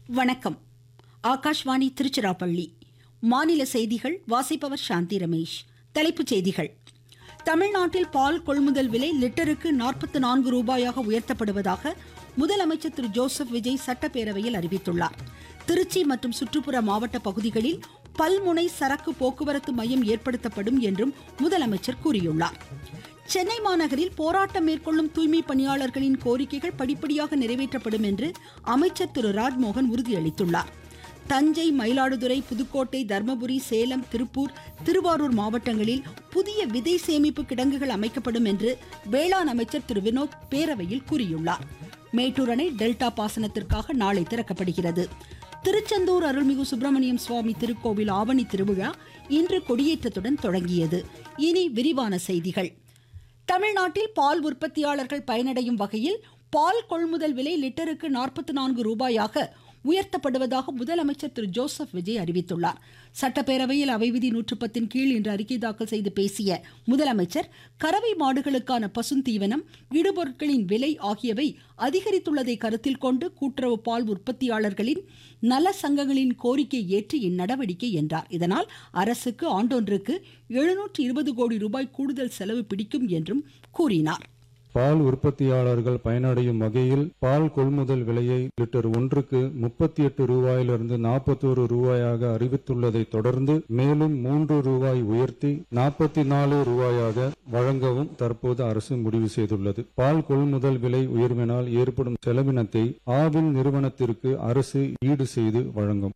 வணக்கம் ஆகாஷ்வாணி திருச்சிராப்பள்ளி மாநில செய்திகள் வாசிப்பவர் சாந்தி ரமேஷ் தலைப்புச் செய்திகள் தமிழ்நாட்டில் பால் கொள்முதல் விலை லிட்டருக்கு நாற்பத்தி நான்கு ரூபாயாக உயர்த்தப்படுவதாக முதலமைச்சர் திரு ஜோசப் விஜய் சட்டப்பேரவையில் அறிவித்துள்ளார் திருச்சி மற்றும் சுற்றுப்புற மாவட்ட பகுதிகளில் பல்முனை சரக்கு போக்குவரத்து மையம் ஏற்படுத்தப்படும் என்றும் முதலமைச்சர் கூறியுள்ளார் சென்னை மாநகரில் போராட்டம் மேற்கொள்ளும் தூய்மை பணியாளர்களின் கோரிக்கைகள் படிப்படியாக நிறைவேற்றப்படும் என்று அமைச்சர் திரு ராஜ்மோகன் உறுதியளித்துள்ளார் தஞ்சை மயிலாடுதுறை புதுக்கோட்டை தர்மபுரி சேலம் திருப்பூர் திருவாரூர் மாவட்டங்களில் புதிய விதை சேமிப்பு கிடங்குகள் அமைக்கப்படும் என்று வேளாண் அமைச்சர் திரு வினோத் பேரவையில் கூறியுள்ளார் மேட்டூர் அணை டெல்டா பாசனத்திற்காக நாளை திறக்கப்படுகிறது திருச்செந்தூர் அருள்மிகு சுப்பிரமணியம் சுவாமி திருக்கோவில் ஆவணி திருவிழா இன்று கொடியேற்றத்துடன் தொடங்கியது இனி விரிவான செய்திகள் தமிழ்நாட்டில் பால் உற்பத்தியாளர்கள் பயனடையும் வகையில் பால் கொள்முதல் விலை லிட்டருக்கு நாற்பத்தி நான்கு ரூபாயாக உயர்த்தப்படுவதாக முதலமைச்சர் திரு ஜோசப் விஜய் அறிவித்துள்ளார் சட்டப்பேரவையில் அவை விதி நூற்று பத்தின் கீழ் இன்று அறிக்கை தாக்கல் செய்து பேசிய முதலமைச்சர் கறவை மாடுகளுக்கான பசுந்தீவனம் இடுபொருட்களின் விலை ஆகியவை அதிகரித்துள்ளதை கருத்தில் கொண்டு கூட்டுறவு பால் உற்பத்தியாளர்களின் நல சங்கங்களின் கோரிக்கை ஏற்று இந்நடவடிக்கை என்றார் இதனால் அரசுக்கு ஆண்டொன்றுக்கு எழுநூற்று இருபது கோடி ரூபாய் கூடுதல் செலவு பிடிக்கும் என்றும் கூறினார் பால் உற்பத்தியாளர்கள் பயனடையும் வகையில் பால் கொள்முதல் விலையை லிட்டர் ஒன்றுக்கு முப்பத்தி எட்டு ரூபாயிலிருந்து நாற்பத்தோரு ரூபாயாக அறிவித்துள்ளதை தொடர்ந்து மேலும் மூன்று ரூபாய் உயர்த்தி நாற்பத்தி நாலு ரூபாயாக வழங்கவும் தற்போது அரசு முடிவு செய்துள்ளது பால் கொள்முதல் விலை உயர்வினால் ஏற்படும் செலவினத்தை ஆவின் நிறுவனத்திற்கு அரசு ஈடு செய்து வழங்கும்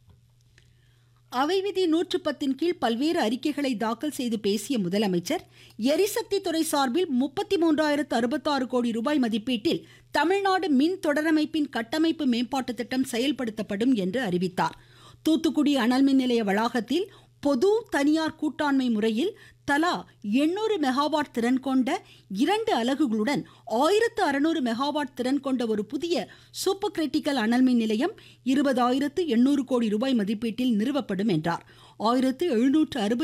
அவை விதி நூற்று பத்தின் கீழ் பல்வேறு அறிக்கைகளை தாக்கல் செய்து பேசிய முதலமைச்சர் எரிசக்தி துறை சார்பில் முப்பத்தி மூன்றாயிரத்து அறுபத்தாறு கோடி ரூபாய் மதிப்பீட்டில் தமிழ்நாடு மின் தொடரமைப்பின் கட்டமைப்பு மேம்பாட்டு திட்டம் செயல்படுத்தப்படும் என்று அறிவித்தார் தூத்துக்குடி அனல் மின் நிலைய வளாகத்தில் பொது தனியார் கூட்டாண்மை முறையில் தலா எண்ணூறு மெகாவாட் திறன் கொண்ட இரண்டு அலகுகளுடன் ஆயிரத்து அறுநூறு மெகாவாட் திறன் கொண்ட ஒரு புதிய சூப்பர் கிரிட்டிக்கல் அனல்மின் நிலையம் இருபதாயிரத்து எண்ணூறு கோடி ரூபாய் மதிப்பீட்டில் நிறுவப்படும் என்றார் ஆயிரத்து எழுநூற்று அறுபது